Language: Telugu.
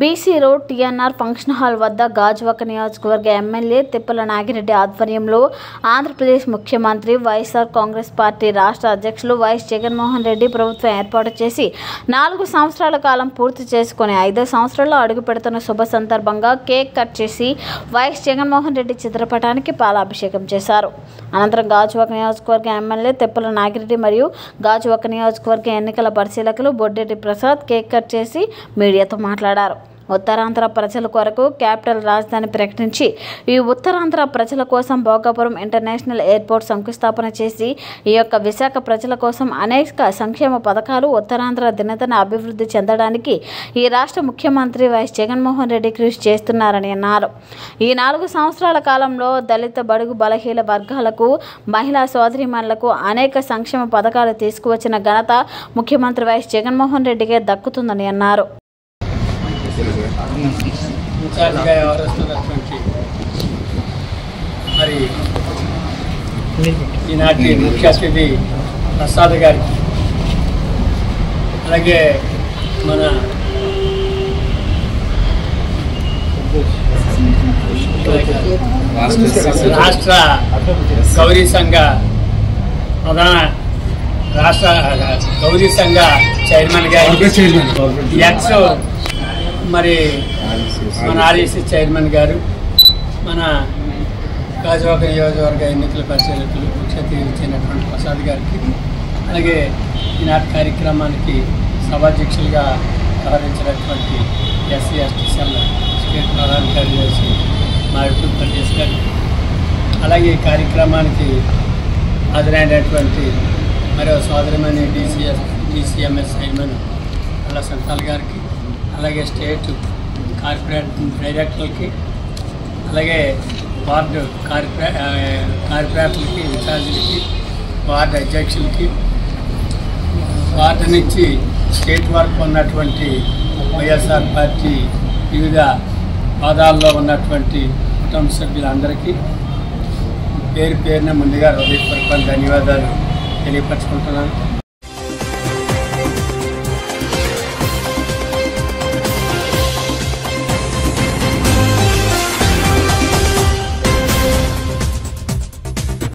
BC road TNR function hall వద్ద గాజువాక నియోజకవర్గ ఎమ్మెల్యే తిప్పల నాగిరెడ్డి ఆధ్వర్యంలో ఆంధ్రప్రదేశ్ ముఖ్యమంత్రి వైఎస్ఆర్ కాంగ్రెస్ పార్టీ రాష్ట్ర అధ్యక్షులు వైఎస్ జగన్మోహన్ రెడ్డి ప్రభుత్వం ఏర్పాటు చేసి నాలుగు సంవత్సరాల కాలం పూర్తి చేసుకుని ఐదో సంవత్సరాల్లో అడుగు పెడుతున్న శుభ సందర్భంగా కేక్ కట్ చేసి వైఎస్ జగన్మోహన్ రెడ్డి చిత్రపటానికి పాలాభిషేకం చేశారు అనంతరం గాజువాక నియోజకవర్గ ఎమ్మెల్యే తిప్పల నాగిరెడ్డి మరియు గాజువాక నియోజకవర్గ ఎన్నికల పరిశీలకులు బొడ్డెట్టి ప్రసాద్ కేక్ కట్ చేసి మీడియాతో మాట్లాడారు ఉత్తరాంధ్ర ప్రజల కొరకు క్యాపిటల్ రాజధాని ప్రకటించి ఈ ఉత్తరాంధ్ర ప్రజల కోసం భోగాపురం ఇంటర్నేషనల్ ఎయిర్పోర్ట్ శంకుస్థాపన చేసి ఈ యొక్క విశాఖ ప్రజల కోసం అనేక సంక్షేమ పథకాలు ఉత్తరాంధ్ర దినదిన అభివృద్ధి చెందడానికి ఈ రాష్ట్ర ముఖ్యమంత్రి వైఎస్ జగన్మోహన్ రెడ్డి కృషి చేస్తున్నారని అన్నారు ఈ నాలుగు సంవత్సరాల కాలంలో దళిత బడుగు బలహీన వర్గాలకు మహిళా సోదరిమణులకు అనేక సంక్షేమ పథకాలు తీసుకువచ్చిన ఘనత ముఖ్యమంత్రి వైఎస్ జగన్మోహన్ రెడ్డికే దక్కుతుందని అన్నారు ఇన్ఛార్జిగా వ్యవహరిస్తున్నటువంటి మరి ఈనాటి ముఖ్య అతిథి ప్రసాద్ గారికి అలాగే మన రాష్ట్ర గౌరీ సంఘ ప్రధాన రాష్ట్ర గౌరీ సంఘ చైర్మన్ గారికి ఎక్స్ మరి మన ఆర్ఈసీ చైర్మన్ గారు మన గాజువాక నియోజకవర్గ ఎన్నికల పరిశీలకులు ముఖ్య అతిథి ఇచ్చినటువంటి ప్రసాద్ గారికి అలాగే ఈనాటి కార్యక్రమానికి సభాధ్యక్షులుగా వ్యవహరించినటువంటి ఎస్సీ ఎస్టీ సెల్ స్టేట్ ప్రధాన కార్యదర్శి మా యొక్క ప్రదేశ్ గారు అలాగే ఈ కార్యక్రమానికి హాజరైనటువంటి మరో సోదరిమణి డీసీఎస్ డీసీఎంఎస్ చైర్మన్ అలా సంతాల్ గారికి అలాగే స్టేట్ కార్పొరేట్ డైరెక్టర్లకి అలాగే వార్డు కార్పొరే ఆ, కార్పొరేటర్లకి ఇన్ఛార్జీలకి వార్డు అధ్యక్షులకి వార్డు నుంచి స్టేట్ వరకు ఉన్నటువంటి వైఎస్ఆర్ పార్టీ వివిధ హోదాల్లో ఉన్నటువంటి కుటుంబ సభ్యులందరికీ పేరు పేరున ముందుగా హృదయపూర్వక ధన్యవాదాలు తెలియపరచుకుంటున్నాను